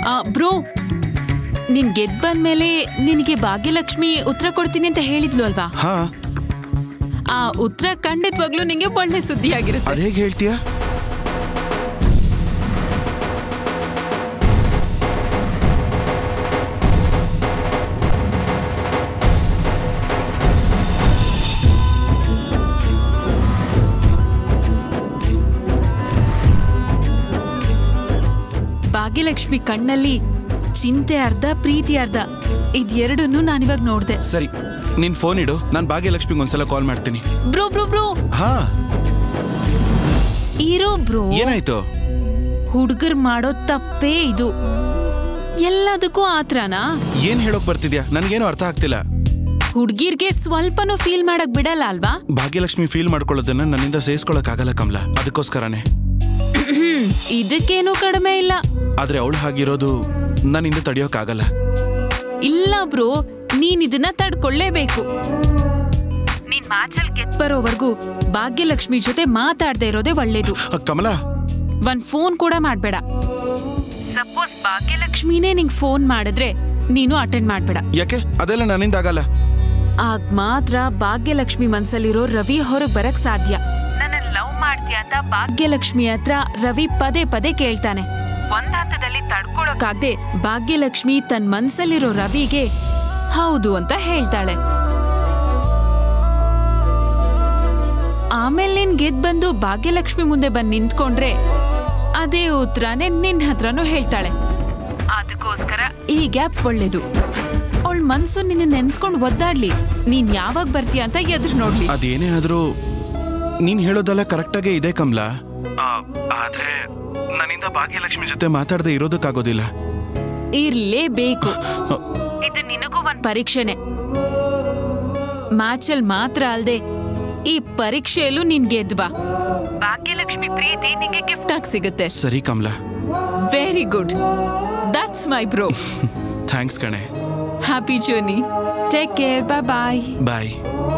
Bro ನೀನ್ ಗೆದ್ ಬಂದ್ಮೇಲೆ ನಿನಗೆ ಭಾಗ್ಯಲಕ್ಷ್ಮಿ ಉತ್ತರ ಕೊಡ್ತೀನಿ ಅಂತ ಹೇಳಿದ್ಲು ಅಲ್ವಾ ಹಾ ಆ ಉತ್ತರ ಖಂಡಿತವಾಗ್ಲೂ ನಿಂಗೆ ಒಳ್ಳೆ ಸುದ್ದಿ ಆಗಿರುತ್ತೆ ಅದ್ ಹೇಗೆ ಹೇಳ್ತೀಯಾ ಭಾಗ್ಯಲಕ್ಷ್ಮಿ ಕಣ್ಣಲ್ಲಿ ಚಿಂತೆ ಅರ್ಧ ಪ್ರೀತಿ ಅರ್ಧ ಇದೆರಡನ್ನೂ ನಾನಿವಾಗ ನೋಡ್ದೆ ಸರಿ ನಿನ್ ಫೋನ್ ಇಡು ನಾನು ಭಾಗ್ಯಲಕ್ಷ್ಮಿಗೆ ಒಂದ್ಸಲ ಕಾಲ್ ಮಾಡ್ತೀನಿ ಬ್ರೋ ಬ್ರೋ ಬ್ರೋ ಹಾ ಇರೋ ಬ್ರೋ ಏನಾಯ್ತು ಹುಡುಗರ್ ಮಾಡೋ ತಪ್ಪೇ ಇದು ಎಲ್ಲದಕ್ಕೂ ಆತ್ರನಾ ಏನ್ ಹೇಳೋಕ್ ಬರ್ತಿದ್ಯಾ ನನ್ಗೇನು ಅರ್ಥ ಆಗ್ತಿಲ್ಲ ಹುಡ್ಗಿರ್ಗೆ ಸ್ವಲ್ಪನೂ ಫೀಲ್ ಮಾಡಕ್ ಬಿಡಲ್ಲ ಅಲ್ವಾ ಭಾಗ್ಯಲಕ್ಷ್ಮಿ ಫೀಲ್ ಮಾಡ್ಕೊಳ್ಳೋದನ್ನ ನನ್ನಿಂದ ಸಹಿಸ್ಕೊಳಕ್ ಆಗಲ್ಲ ಕಮಲ ಅದಕ್ಕೋಸ್ಕರನೇ ಇದಕ್ಕೇನೂ ಕಡಿಮೆ ಇಲ್ಲ ಆದ್ರೆ ಅವಳು ಹಾಗಿರೋದು ನನ್ನಿಂದ ತಡಿಯೋಕ್ಕಾಗಲ್ಲ ಇಲ್ಲ ಬ್ರೋ ನೀನ್ ಇದನ್ನ ತಡ್ಕೊಳ್ಳೇಬೇಕು ನೀನ್ ಮ್ಯಾಚಲ್ ಗೆದ್ ಬರೋವರೆಗೂ ಭಾಗ್ಯಲಕ್ಷ್ಮಿ ಜೊತೆ ಮಾತಾಡ್ದೆ ಇರೋದೇ ಒಳ್ಳೇದು ಅ, ಕಮಲ ಒಂದ್ ಫೋನ್ ಕೂಡ ಮಾಡ್ಬೇಡ ಸಪೋಸ್ ಭಾಗ್ಯಲಕ್ಷ್ಮಿನೇ ನಿಂಗ್ ಫೋನ್ ಮಾಡಿದ್ರೆ ನೀನು ಅಟೆಂಡ್ ಮಾಡ್ಬೇಡ ಯಾಕೆ ಅದೆಲ್ಲ ನನ್ನಿಂದ ಆಗಲ್ಲ ಆಗ ಮಾತ್ರ ಭಾಗ್ಯಲಕ್ಷ್ಮಿ ಮನ್ಸಲ್ಲಿರೋ ರವಿ ಹೊರಗ್ ಬರಕ್ ಸಾಧ್ಯ ನನ್ನ ಲವ್ ಮಾಡ್ತೀಯ ಅಂತ ಭಾಗ್ಯಲಕ್ಷ್ಮಿ ಹತ್ರ ರವಿ ಪದೇ ಪದೇ ಕೇಳ್ತಾನೆ ಒಂದ್ ಹಂತದಲ್ಲಿ ತಡ್ಕೊಳಕ್ಕಾಗ್ದೆ ಭಾಗ್ಯಲಕ್ಷ್ಮಿ ತನ್ ಮನ್ಸಲ್ಲಿರೋ ರವಿಗೆ ಹೌದು ಅಂತ ಹೇಳ್ತಾಳೆ ಆಮೇಲೆ ನೀನ್ ಗೆದ್ ಬಂದು ಭಾಗ್ಯಲಕ್ಷ್ಮಿ ಮುಂದೆ ಬಂದ್ ನಿಂತ್ಕೊಂಡ್ರೆ ಅದೇ ಉತ್ತರನೇ ನಿನ್ ಹತ್ರನೂ ಹೇಳ್ತಾಳೆ ಅದಕ್ಕೋಸ್ಕರ ಈ ಗ್ಯಾಪ್ ಒಳ್ಳೇದು ಅವಳ ಮನ್ಸು ನಿನ್ನ ನೆನ್ಸ್ಕೊಂಡ್ ಒದ್ದಾಡ್ಲಿ ನೀನ್ ಯಾವಾಗ ಬರ್ತೀಯ ಅಂತ ಎದುರು ನೋಡ್ಲಿ ಅದೇನೇ ಆದ್ರೂ ನೀನ್ ಹೇಳೋದೆಲ್ಲ ಕರೆಕ್ಟಾಗೇ ಇದೆ ಕಮಲ ಆದ್ರೆ ನನ್ನಿಂದ ಭಾಗ್ಯಲಕ್ಷ್ಮಿ ಜೊತೆ ಮಾತಾಡದೆ ಇರೋದಕ್ಕಾಗೋದಿಲ್ಲ ಇರ್ಲೇಬೇಕು ಇದು ನಿನಗೂ ಒಂದ್ ಪರೀಕ್ಷೆನೆ ಮ್ಯಾಚಲ್ ಮಾತ್ರ ಅಲ್ದೆ ಈ ಪರೀಕ್ಷೆಯಲ್ಲೂ ನಿನ್ ಗೆದ್ವಾ ಭಾಗ್ಯಲಕ್ಷ್ಮಿ ಪ್ರೀತಿ ನಿಂಗೆ ಗಿಫ್ಟ್ ಆಗಿ ಸಿಗುತ್ತೆ ಸರಿ Kamala very good that's my bro thanks ಕಣೆ happy journey take care bye bye bye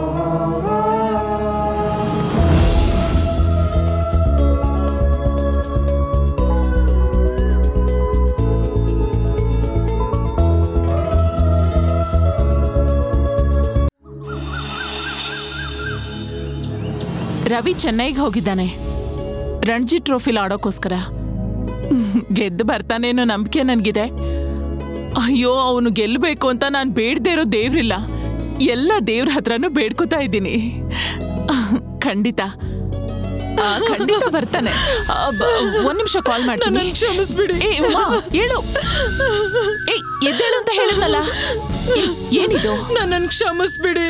Ravi ಚೆನ್ನೈಗೆ ಹೋಗಿದ್ದಾನೆ ರಣಜಿ ಟ್ರೋಫಿಲ್ ಆಡೋಕ್ಕೋಸ್ಕರ ಗೆದ್ದು ಬರ್ತಾನೇನೋ ನಂಬಿಕೆ ನನಗಿದೆ ಅಯ್ಯೋ ಅವನು ಗೆಲ್ಲಬೇಕು ಅಂತ ನಾನು ಬೇಡದೇ ಇರೋ ದೇವ್ರಿಲ್ಲ ಎಲ್ಲ ದೇವ್ರ ಹತ್ರನೂ ಬೇಡ್ಕೋತಾ ಇದ್ದೀನಿ ಖಂಡಿತ ಆ, ಖಂಡಿತ ಬರ್ತಾನೆ ಆ, ಬ- ಒಂದ್ ನಿಮಿಷ ಕಾಲ್ ಮಾಡ್ತೀನಿ ಕ್ಷಮಿಸ್ಬಿಡಿ ಏ ಉಮಾ, ಹೇಳು ಏ ಎದ್ದೇಳು ಅಂತ ಹೇಳಿದ್ನಲ್ಲ ಏ, ಏನಿದು ನನ್ನನ್ನು ಕ್ಷಮಿಸ್ಬಿಡಿ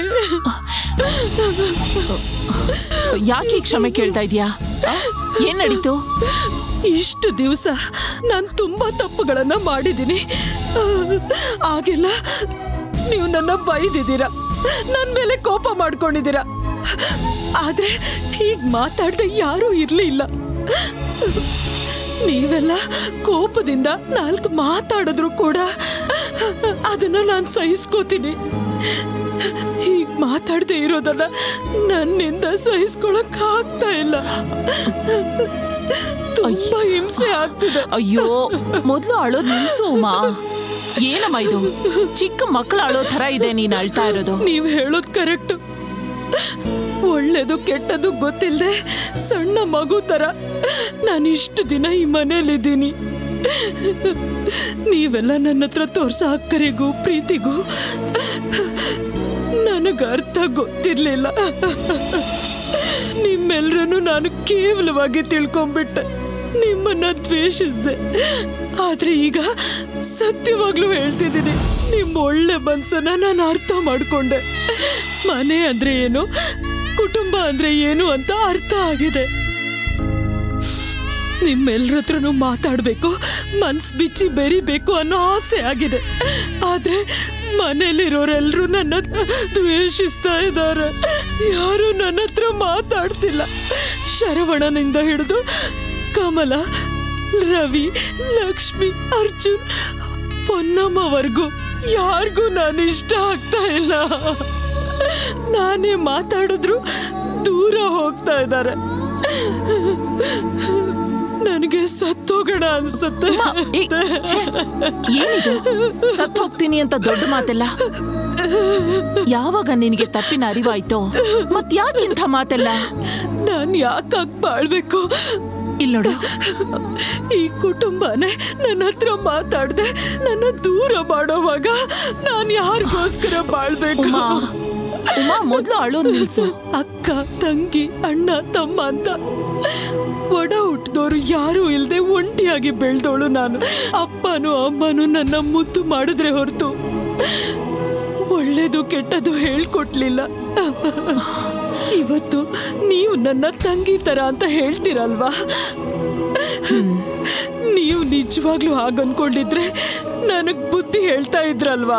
ಯಾಕೆ ಈ ಕ್ಷಮೆ ಕೇಳ್ತಾ ಇದೀಯಾ ಆ? ಏನ್ ನಡೀತು ಇಷ್ಟು ದಿವಸ ನಾನು ತುಂಬಾ ತಪ್ಪುಗಳನ್ನ ಮಾಡಿದ್ದೀನಿ ಆಗೆಲ್ಲ ನೀವು ನನ್ನ ಬೈದಿದ್ದೀರ ನನ್ನ ಮೇಲೆ ಕೋಪ ಮಾಡ್ಕೊಂಡಿದ್ದೀರ ಆದ್ರೆ ಈಗ ಮಾತಾಡ್ದೆ ಯಾರೂ ಇರ್ಲಿಲ್ಲ ನೀವೆಲ್ಲ ಕೋಪದಿಂದ ನಾಲ್ಕು ಮಾತಾಡಿದ್ರು ಕೂಡ ಅದನ್ನ ನಾನು ಸಹಿಸ್ಕೋತೀನಿ ಈಗ ಮಾತಾಡದೆ ಇರೋದನ್ನ ನನ್ನಿಂದ ಸಹಿಸ್ಕೊಳಕ್ ಆಗ್ತಾ ಇಲ್ಲ ತುಂಬಾ ಹಿಂಸೆ ಆಗ್ತಿದೆ ಅಯ್ಯೋ ಮೊದ್ಲು ಅಳೋದ್ ನಿಲ್ಸು ಉಮಾ ಏನಮ್ಮ ಇದು ಚಿಕ್ಕ ಮಕ್ಕಳು ಅಳೋ ತರ ಇದೆ ನೀನ್ ಅಳ್ತಾ ಇರೋದು ನೀವ್ ಹೇಳೋದ್ ಕರೆಕ್ಟ್ ಒಳ್ಳೇದು ಕೆಟ್ಟದು ಗೊತ್ತಿಲ್ಲದೆ ಸಣ್ಣ ಮಗು ತರ ನಾನು ಇಷ್ಟು ದಿನ ಈ ಮನೇಲಿದ್ದೀನಿ ನೀವೆಲ್ಲ ನನ್ನ ಹತ್ರ ತೋರ್ಸೋ ಅಕ್ಕರಿಗೂ ಪ್ರೀತಿಗೂ ನನಗ ಅರ್ಥ ಗೊತ್ತಿರ್ಲಿಲ್ಲ ನಿಮ್ಮೆಲ್ರನ್ನು ನಾನು ಕೇವಲವಾಗಿ ತಿಳ್ಕೊಂಡ್ಬಿಟ್ಟೆ ನಿಮ್ಮನ್ನ ದ್ವೇಷಿಸ್ದೆ ಆದ್ರೆ ಈಗ ಸತ್ಯವಾಗ್ಲೂ ಹೇಳ್ತಿದ್ದೀನಿ ನಿಮ್ಮ ಒಳ್ಳೆ ಮನ್ಸನ್ನ ನಾನು ಅರ್ಥ ಮಾಡ್ಕೊಂಡೆ ಮನೆ ಅಂದ್ರೆ ಏನು ಕುಟುಂಬ ಅಂದ್ರೆ ಏನು ಅಂತ ಅರ್ಥ ಆಗಿದೆ ನಿಮ್ಮೆಲ್ರ ಹತ್ರನೂ ಮಾತಾಡ್ಬೇಕು ಮನ್ಸ್ ಬಿಚ್ಚಿ ಬೆರಿಬೇಕು ಅನ್ನೋ ಆಸೆ ಆಗಿದೆ ಆದ್ರೆ ಮನೇಲಿರೋರೆಲ್ರೂ ನನ್ನ ದ್ವೇಷಿಸ್ತಾ ಇದ್ದಾರೆ ಯಾರು ನನ್ನ ಹತ್ರ ಮಾತಾಡ್ತಿಲ್ಲ ಶರವಣನಿಂದ ಹಿಡಿದು ಕಮಲ ರವಿ ಲಕ್ಷ್ಮಿ ಅರ್ಜುನ್ ಪೊನ್ನಮ್ಮವರೆಗೂ ಯಾರಿಗೂ ನಾನು ಇಷ್ಟ ಆಗ್ತಾ ಇಲ್ಲ ನಾನೇ ಮಾತಾಡಿದ್ರು ದೂರ ಹೋಗ್ತಾ ಇದ್ದಾರೆ ನನಗೆ ಸತ್ತೋಗೋಣ ಅನ್ಸುತ್ತೆ ಏ, ಛೆ, ಏನಿದು ಸತ್ ಹೋಗ್ತೀನಿ ಅಂತ ದೊಡ್ಡ ಮಾತೆಲ್ಲ ಯಾವಾಗ ನಿನಗೆ ತಪ್ಪಿನ ಅರಿವಾಯ್ತೋ ಮತ್ ಯಾಕಿಂಥ ಮಾತೆಲ್ಲ ನಾನ್ ಯಾಕಾಗ್ ಬಾಳ್ಬೇಕು ಇಲ್ ನೋಡು ಈ ಕುಟುಂಬನೇ ನನ್ನ ಹತ್ರ ಮಾತಾಡ್ದೆ ನನ್ನ ದೂರ ಮಾಡೋವಾಗ ನಾನ್ ಯಾರಿಗೋಸ್ಕರ ಬಾಳ್ಬೇಕು ಉಮಾ ಉಮಾ ಮೊದ್ಲು ಅಳೋದ್ ನಿಲ್ಸು ಅಕ್ಕ ತಂಗಿ ಅಣ್ಣ ತಮ್ಮ ಅಂತ ಒಡ ಹುಟ್ಟಿದವರು ಯಾರೂ ಇಲ್ದೆ ಒಂಟಿಯಾಗಿ ಬೆಳ್ದೋಳು ನಾನು ಅಪ್ಪನೂ ಅಮ್ಮನೂ ನನ್ನ ಮುದ್ದು ಮಾಡಿದ್ರೆ ಹೊರತು ಒಳ್ಳೇದು ಕೆಟ್ಟದು ಹೇಳ್ಕೊಟ್ಲಿಲ್ಲ ಇವತ್ತು ನೀವು ನನ್ನ ತಂಗಿ ತರ ಅಂತ ಹೇಳ್ತೀರಲ್ವಾ ನೀವು ನಿಜವಾಗ್ಲೂ ಹಾಗನ್ಕೊಂಡಿದ್ರೆ ನನಗ್ ಬುದ್ಧಿ ಹೇಳ್ತಾ ಇದ್ರಲ್ವಾ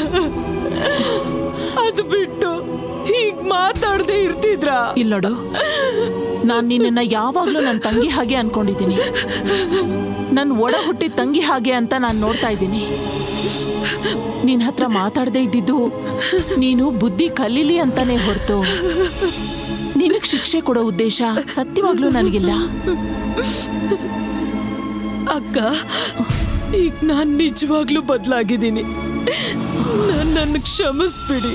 ಅದು ಬಿಟ್ಟು ಹೀಗ್ ಮಾತಾಡದೆ ಇರ್ತಿದ್ರಾ ಇಲ್ ನೋಡು ನಾನ್ ನಿನ್ನ ಯಾವಾಗ್ಲೂ ನನ್ನ ತಂಗಿ ಹಾಗೆ ಅನ್ಕೊಂಡಿದ್ದೀನಿ ನನ್ ಒಡ ಹುಟ್ಟಿದ ತಂಗಿ ಹಾಗೆ ಅಂತ ನಾನ್ ನೋಡ್ತಾ ಇದ್ದೀನಿ ನಿನ್ ಹತ್ರ ಮಾತಾಡದೆ ಇದ್ದಿದ್ದು ನೀನು ಬುದ್ಧಿ ಕಲೀಲಿ ಅಂತಾನೆ ಹೊರತು ನಿನಗ್ ಶಿಕ್ಷೆ ಕೊಡೋ ಉದ್ದೇಶ ಸತ್ಯವಾಗ್ಲೂ ನನಗಿಲ್ಲ ಅಕ್ಕ ಈಗ ನಾನ್ ನಿಜವಾಗ್ಲೂ ಬದಲಾಗಿದ್ದೀನಿ ನನ್ನನ್ನು ಕ್ಷಮಿಸ್ಬಿಡಿ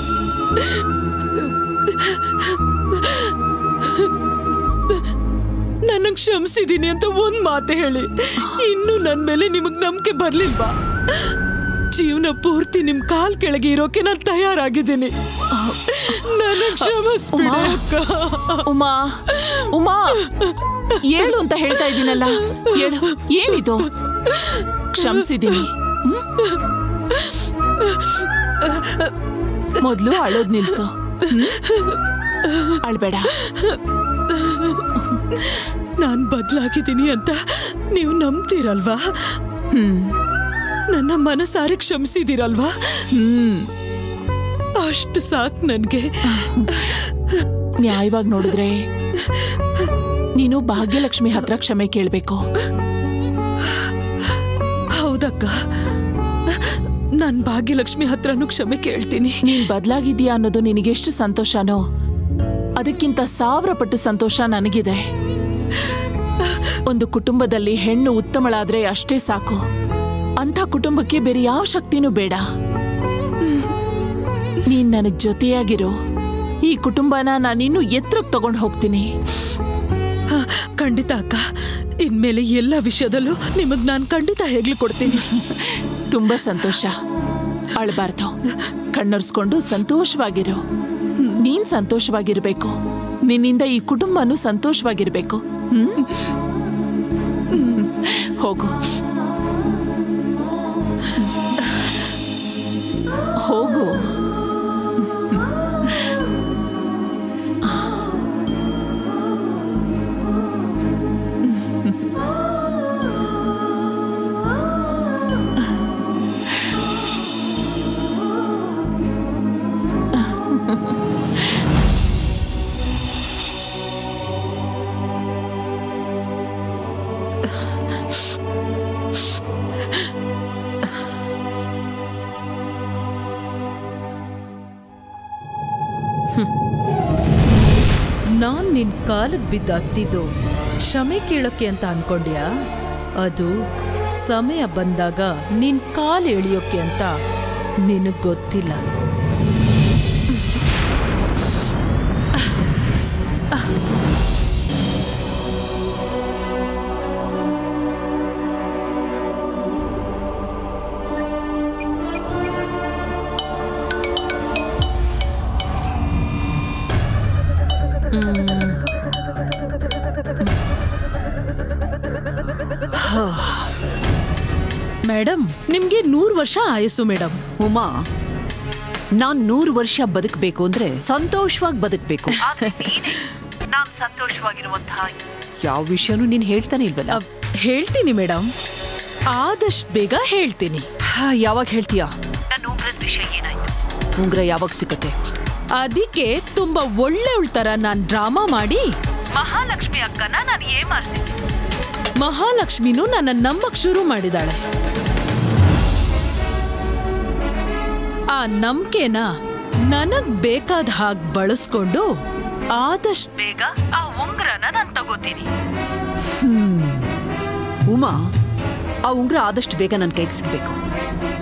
ನನ್ನ ಕ್ಷಮಿಸಿದ್ದೀನಿ ಅಂತ ಒಂದ್ ಮಾತು ಹೇಳಿ ಇನ್ನು ನನ್ ಮೇಲೆ ನಿಮಗ್ ನಂಬಿಕೆ ಬರ್ಲಿಲ್ವಾ ಜೀವನ ಪೂರ್ತಿ ನಿಮ್ ಕಾಲ್ ಕೆಳಗೆ ಇರೋಕೆ ನಾನು ತಯಾರಾಗಿದ್ದೀನಿ ನನ್ನ ಕ್ಷಮಿಸ್ಬಿಡಿ ಉಮಾ. ಅಕ್ಕ ಉಮಾ ಉಮಾ ಏಳು ಅಂತ ಹೇಳ್ತಾ ಇದ್ದೀನಲ್ಲ ಹೇಳು ಏನಿದು ಕ್ಷಮಿಸಿದ್ದೀನಿ ಮೊದ್ಲು ಅಳೋದ್ ನಿಲ್ಸು ಹ್ಮ್? ಅಳ್ಬೇಡ ನಾನ್ ಬದಲಾಗಿದ್ದೀನಿ ಅಂತ ನೀವು ನಂಬ್ತೀರಲ್ವಾ ಹ್ಮ್ ನನ್ನ ಮನಸಾರೆ ಕ್ಷಮಿಸಿದಿರಲ್ವಾ ಹ್ಮ್ ಅಷ್ಟು ಸಾಕ್ ನನ್ಗೆ ನ್ಯಾಯವಾಗಿ ನೋಡಿದ್ರೆ ನೀನು ಭಾಗ್ಯಲಕ್ಷ್ಮಿ ಹತ್ರ ಕ್ಷಮೆ ಕೇಳ್ಬೇಕು ಹೌದಕ್ಕ ನಾನ್ ಭಾಗ್ಯಲಕ್ಷ್ಮಿ ಹತ್ರನೂ ಕ್ಷಮೆ ಕೇಳ್ತೀನಿ ನೀನ್ ಬದಲಾಗಿದ್ಯಾ ಅನ್ನೋದು ನಿನಗೆಷ್ಟು ಸಂತೋಷನೋ ಅದಕ್ಕಿಂತ ಸಾವಿರ ಪಟ್ಟು ಸಂತೋಷ ನನಗಿದೆ ಒಂದು ಕುಟುಂಬದಲ್ಲಿ ಹೆಣ್ಣು ಉತ್ತಮಳಾದ್ರೆ ಅಷ್ಟೇ ಸಾಕು ಅಂಥ ಕುಟುಂಬಕ್ಕೆ ಬೇರೆ ಯಾವ ಶಕ್ತಿನೂ ಬೇಡ ನೀನ್ ನನಗ್ ಜೊತೆಯಾಗಿರೋ ಈ ಕುಟುಂಬನ ನಾನಿನ್ನೂ ಎತ್ತರಕ್ಕೆ ತಗೊಂಡು ಹೋಗ್ತೀನಿ ಹ, ಖಂಡಿತ ಅಕ್ಕ ಇನ್ಮೇಲೆ ಎಲ್ಲ ವಿಷಯದಲ್ಲೂ ನಿಮಗ್ ನಾನ್ ಖಂಡಿತ ಹೆಗ್ಲು ಕೊಡ್ತೀನಿ ತುಂಬಾ ಸಂತೋಷ ಅಳಬಾರ್ದು ಕಣ್ಣೊರ್ಸ್ಕೊಂಡು ಸಂತೋಷವಾಗಿರು ನೀನ್ ಸಂತೋಷವಾಗಿರ್ಬೇಕು ನಿನ್ನಿಂದ ಈ ಕುಟುಂಬನೂ ಸಂತೋಷವಾಗಿರ್ಬೇಕು ಹ್ಮ್? ಹ್ಮ್. ಹೋಗು ಹೋಗು ನಾನ್ ನಿನ್ ಕಾಲಕ್ ಬಿದ್ದ ಹತ್ತಿದ್ದು ಕ್ಷಮೆ ಕೇಳೋಕೆ ಅಂತ ಅನ್ಕೊಂಡ್ಯಾ ಅದು ಸಮಯ ಬಂದಾಗ ನಿನ್ ಕಾಲ್ ಎಳಿಯೋಕೆ ಅಂತ ನಿನಗ್ ಗೊತ್ತಿಲ್ಲ ಮೇಡಮ್ ನಿಮ್ಗೆ ನೂರ್ ವರ್ಷ ಆಯಸ್ಸು ಮೇಡಮ್ ಉಮಾ ನಾನ್ ನೂರು ವರ್ಷ ಬದುಕಬೇಕು ಅಂದ್ರೆ ಸಂತೋಷವಾಗಿ ಬದುಕಬೇಕು ನಾನ್ ಸಂತೋಷವಾಗಿರುವಂತಹ ಯಾವ ವಿಷಯನೂ ನೀನ್ ಹೇಳ್ತಾನೆ ಇಲ್ವಲ್ಲ ಅಹ್, ಹೇಳ್ತೀನಿ ಮೇಡಮ್ ಆದಷ್ಟು ಬೇಗ ಹೇಳ್ತೀನಿ ಹಾ, ಯಾವಾಗ ಹೇಳ್ತೀಯಾ ನನ್ನ ಉಂಗ್ರದ ವಿಷಯ ಏನಾಯ್ತು ಉಂಗ್ರ ಯಾವಾಗ ಸಿಕ್ಕತ್ತೆ ಅದಕ್ಕೆ ತುಂಬಾ ಒಳ್ಳೆಯವಳ ತರ ನಾನ್ ಡ್ರಾಮಾ ಮಾಡಿ ಮಹಾಲಕ್ಷ್ಮಿ ಅಕ್ಕನ ನಾನು ಏಮಾರ್ಸಿದ್ದೆ ಮಹಾಲಕ್ಷ್ಮಿನೂ ನನ್ನ ನಂಬಕ್ ಶುರು ಮಾಡಿದಾಳೆ ಆ ನಂಬಿಕೆನ ನನಗ್ ಬೇಕಾದ ಹಾಗೆ ಬಳಸ್ಕೊಂಡು ಆದಷ್ಟು ಬೇಗ ಆ ಉಂಗ್ರನ ನಾನು ತಗೋತೀನಿ ಹ್ಮ್ ಉಮಾ ಆ ಉಂಗ್ರ ಆದಷ್ಟು ಬೇಗ ನನ್ನ ಕೈಗೆ ಸಿಗ್ಬೇಕು